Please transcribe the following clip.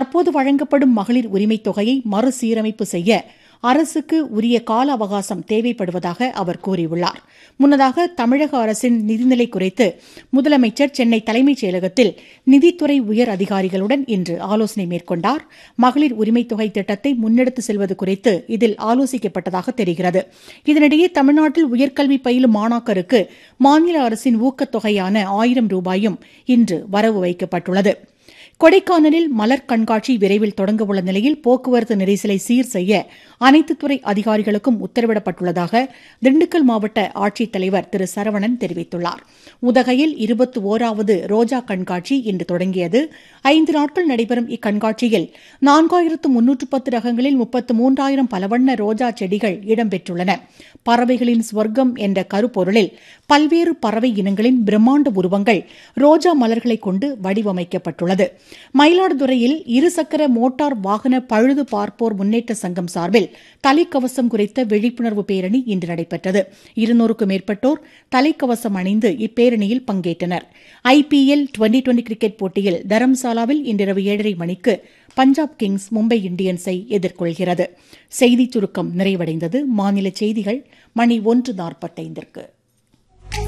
தற்போது வழங்கப்படும் மகளிர் உரிமைத் தொகையை மறுசீரமைப்பு செய்ய அரசுக்கு உரிய கால அவகாசம் தேவைப்படுவதாக அவர் கூறியுள்ளார் முன்னதாக தமிழக அரசின் நிதிநிலை குறித்து முதலமைச்சர் சென்னை தலைமைச் செயலகத்தில் நிதித்துறை உயர் அதிகாரிகளுடன் இன்று ஆலோசனை மேற்கொண்டார் மகளிர் உரிமைத் தொகை திட்டத்தை முன்னெடுத்து செல்வது குறித்து இதில் ஆலோசிக்கப்பட்டதாக தெரிகிறது இதனிடையே தமிழ்நாட்டில் உயர்கல்வி பயிலும் மாணாக்கருக்கு மாநில அரசின் ஊக்கத்தொகையான ஆயிரம் ரூபாயும் இன்று வரவு வைக்கப்பட்டுள்ளது கொடைக்கானலில் மலர் கண்காட்சி விரைவில் தொடங்கவுள்ள நிலையில் போக்குவரத்து நெரிசலை சீர் செய்ய அனைத்து துறை அதிகாரிகளுக்கும் உத்தரவிடப்பட்டுள்ளதாக திண்டுக்கல் மாவட்ட ஆட்சித்தலைவர் திரு சரவணன் தெரிவித்துள்ளார் உதகையில் இருபத்தி ஓராவது ரோஜா கண்காட்சி இன்று தொடங்கியது ஐந்து நாட்கள் நடைபெறும் இக்கண்காட்சியில் நான்காயிரத்து முன்னூற்று பத்து ரகங்களில் முப்பத்து மூன்றாயிரம் பலவண்ண ரோஜா செடிகள் இடம்பெற்றுள்ளன பறவைகளின் ஸ்வர்க்கம் என்ற கருப்பொருளில் பல்வேறு பறவை இனங்களின் பிரம்மாண்ட உருவங்கள் ரோஜா மலர்களை கொண்டு வடிவமைக்கப்பட்டுள்ளது மயிலாடுதுறையில் இருசக்கர மோட்டார் வாகன பழுது பார்ப்போர் முன்னேற்ற சங்கம் சார்பில் தலைக்கவசம் குறித்த விழிப்புணர்வு பேரணி இன்று நடைபெற்றது இருநூறுக்கும் மேற்பட்டோர் தலைக்கவசம் அணிந்து இப்பேரணியில் பங்கேற்றனர் ஐபிஎல் டுவெண்டி டுவெண்டி கிரிக்கெட் போட்டியில் தரம்சாலாவில் இன்றிரவு ஏழரை மணிக்கு பஞ்சாப் கிங்ஸ் மும்பை இந்தியன்ஸை எதிர்கொள்கிறது செய்திச் சுருக்கம் நிறைவடைந்தது மாநில செய்திகள் மணி ஒன்று நாற்பத்தைந்திற்கு